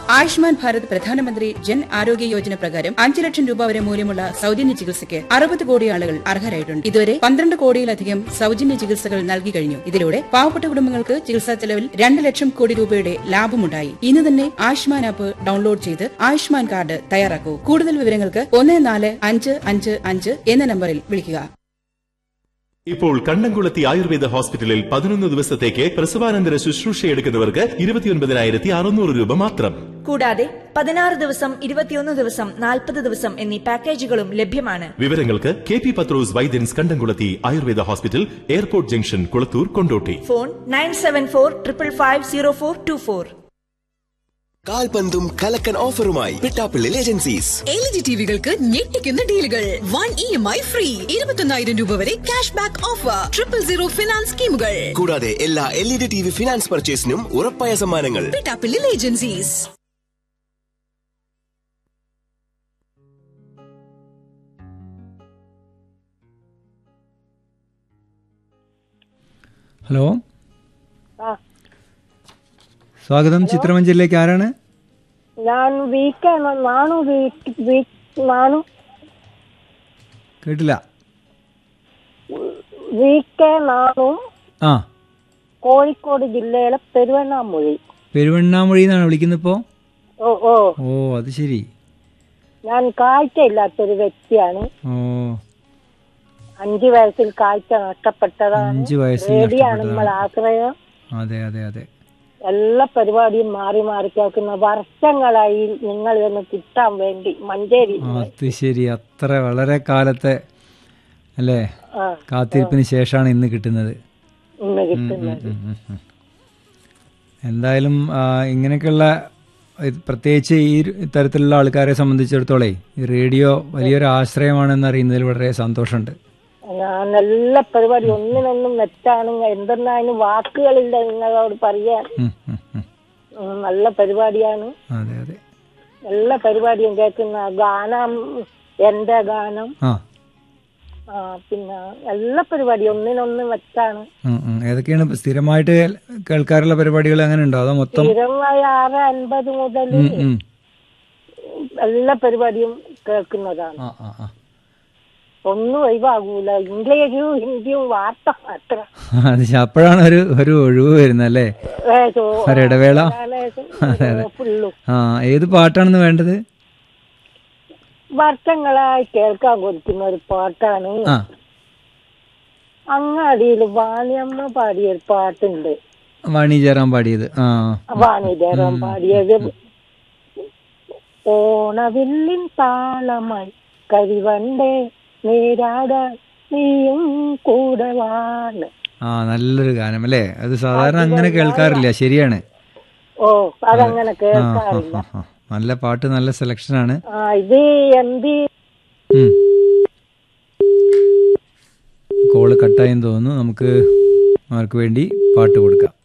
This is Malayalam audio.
ആയുഷ്മാൻ ഭാരത് പ്രധാനമന്ത്രി ജൻ ആരോഗ്യ യോജന പ്രകാരം അഞ്ച് ലക്ഷം രൂപ വരെ മൂല്യമുള്ള സൗജന്യ ചികിത്സയ്ക്ക് അറുപത് കോടി ആളുകൾ അർഹരായിട്ടുണ്ട് ഇതുവരെ പന്ത്രണ്ട് കോടിയിലധികം സൗജന്യ ചികിത്സകൾ നൽകി കഴിഞ്ഞു ഇതിലൂടെ പാവപ്പെട്ട കുടുംബങ്ങൾക്ക് ചികിത്സാ ചെലവിൽ രണ്ട് ലക്ഷം കോടി രൂപയുടെ ലാഭമുണ്ടായി ഇന്ന് തന്നെ ആയുഷ്മാൻ ആപ്പ് ഡൗൺലോഡ് ചെയ്ത് ആയുഷ്മാൻ കാർഡ് തയ്യാറാക്കൂ കൂടുതൽ വിവരങ്ങൾക്ക് ഒന്ന് നാല് അഞ്ച് അഞ്ച് അഞ്ച് എന്ന നമ്പറിൽ വിളിക്കുക ഇപ്പോൾ കണ്ണംകുളത്തി ആയുർവേദ ഹോസ്പിറ്റലിൽ പതിനൊന്ന് ദിവസത്തേക്ക് പ്രസവാനന്തര ശുശ്രൂഷ എടുക്കുന്നവർക്ക് ഇരുപത്തിയൊൻപതിനായിരത്തി അറുന്നൂറ് രൂപ മാത്രം കൂടാതെ പതിനാറ് ദിവസം ഇരുപത്തിയൊന്ന് ദിവസം നാൽപ്പത് ദിവസം എന്നീ പാക്കേജുകളും ലഭ്യമാണ് വിവരങ്ങൾക്ക് K P Pathros Vaidyans Kandamkulathi Ayurveda hospital airport junction Kulathur Kondotty phone nine seven four triple five zero four two four കാൽപന്തും കലക്കൻ ഓഫറുമായി പിട്ടാപ്പിള്ളിൽ ഏജൻസീസ് എൽ ജി ടിവികൾക്ക് ഞെട്ടിക്കുന്ന ഡീലുകൾ one E M I free ഇരുപത്തൊന്നായിരം രൂപ വരെ cash back offer triple zero finance സ്കീമുകൾ കൂടാതെ എല്ലാ L E D T V finance പർച്ചേസിനും ഉറപ്പായ സമ്മാനങ്ങൾ പിട്ടാപ്പിള്ളിൽ ഏജൻസീസ് ഹലോ ആ. സ്വാഗതം ചിത്രമഞ്ചലിലേക്ക് ആരാണ് ഞാൻ വീക്കാണ് നാണു വീക്ക് വീക്ക് നാണു കേട്ടില്ല വീക്കെ നാണു ആ കോഴിക്കോട് ജില്ലയിലെ പെരുവണ്ണാമൊഴി പെരുവണ്ണാമൊഴി എന്നാണ് വിളിക്കുന്നത് ഇപ്പോൾ ഓ ഓ ഓ അത് ശരി ഞാൻ കാഴ്ചയില്ലാത്തൊരു വ്യക്തിയാണ് ഓ അഞ്ചു വയസ്സിൽ കാഴ്ച നഷ്ടപ്പെട്ടതാണ് അഞ്ച് വയസ്സിൽ റേഡിയാണ് നഷ്ടപ്പെട്ടതാണ്. നമ്മൾ ആശ്രയം അതെ അതെ അതെ എല്ലാ പരിപാടിയും മാറി മാറി കേൾക്കുന്ന വർഷങ്ങളായി നിങ്ങൾ ഇതൊന്ന് കിട്ടാൻ വേണ്ടി മഞ്ചേരി അത് ശരി അത്ര വളരെ കാലത്തെ അല്ലേ ആ കാത്തിരിപ്പിന് ശേഷമാണ് ഇന്ന് കിട്ടുന്നത് ഇന്ന് കിട്ടുന്നത് ഉം, ഉം, ഉം. എന്തായാലും ആ, ഇങ്ങനെയൊക്കെയുള്ള ഇത് പ്രത്യേകിച്ച് ഈ ഒരു തരത്തിലുള്ള ആൾക്കാരെ സംബന്ധിച്ചിടത്തോളേ ഈ റേഡിയോ വലിയൊരു ആശ്രയമാണെന്ന് അറിയുന്നതിൽ വളരെ സന്തോഷമുണ്ട് ഞാൻ എല്ലാ പരിപാടി ഒന്നിനൊന്നും മെച്ചാണ് എന്തെന്നാ വാക്കുകളില്ല നിങ്ങളോട് പറയാൻ ഉം, ഉം, ഉം. ഉം, നല്ല പരിപാടിയാണ് അതെ അതെ എല്ലാ പരിപാടിയും കേൾക്കുന്ന ഗാനം എന്റെ ഗാനം ആ ആ, പിന്നെ എല്ലാ പരിപാടിയും ഒന്നിനൊന്ന് മെച്ചാണ് ഉം, ഉം. ഏതൊക്കെയാണ് സ്ഥിരമായിട്ട് കേൾക്കാറുള്ള പരിപാടികൾ അങ്ങനെ ഉണ്ടോ അതോ മൊത്തം സ്ഥിരമായി ആറ് അൻപത് മുതൽ ഉം, ഉം. എല്ലാ പരിപാടിയും കേൾക്കുന്നതാണ് ആ ആ ആ ഒന്നും ഒഴിവാകൂല ഇംഗ്ലീഷും ഹിന്ദിയും വാർത്ത മാത്രം അത് ശ- അപ്പോഴാണ് ഒരു ഒരു ഒഴിവ് വരുന്നത് അല്ലേ ഏ, ചോ- ഒരിടവേള അതാണ് അതെ അതെ ഫുള്ളും ആ ഏത് പാട്ടാണെന്ന് വേണ്ടത് വർഷങ്ങളായി കേൾക്കാൻ കൊടുക്കുന്ന ഒരു പാട്ടാണ് ആ അങ്ങാടിയിൽ വാണിയമ്മ പാടിയ ഒരു പാട്ടുണ്ട് വാണി ജയറാം പാടിയത് ആ വാണിദേവൻ പാടിയത് ഓണവില്ലിൻ താളമായി കരിവണ്ടേ നീരാടാൻ നീയും കൂടെ വാണ് ആ നല്ലൊരു ഗാനം അല്ലേ അത് സാധാരണ അങ്ങനെ കേൾക്കാറില്ല ശരിയാണ് ഓ അതങ്ങനെ ആ, ആ, കേൾക്കാറില്ല ആ, ആ. നല്ല പാട്ട് നല്ല സെലക്ഷനാണ് ആ ഇത് എന്ത് ഉം. കോള് കട്ടായെന്ന് തോന്നുന്നു നമുക്ക് അവർക്ക് വേണ്ടി പാട്ട് കൊടുക്കാം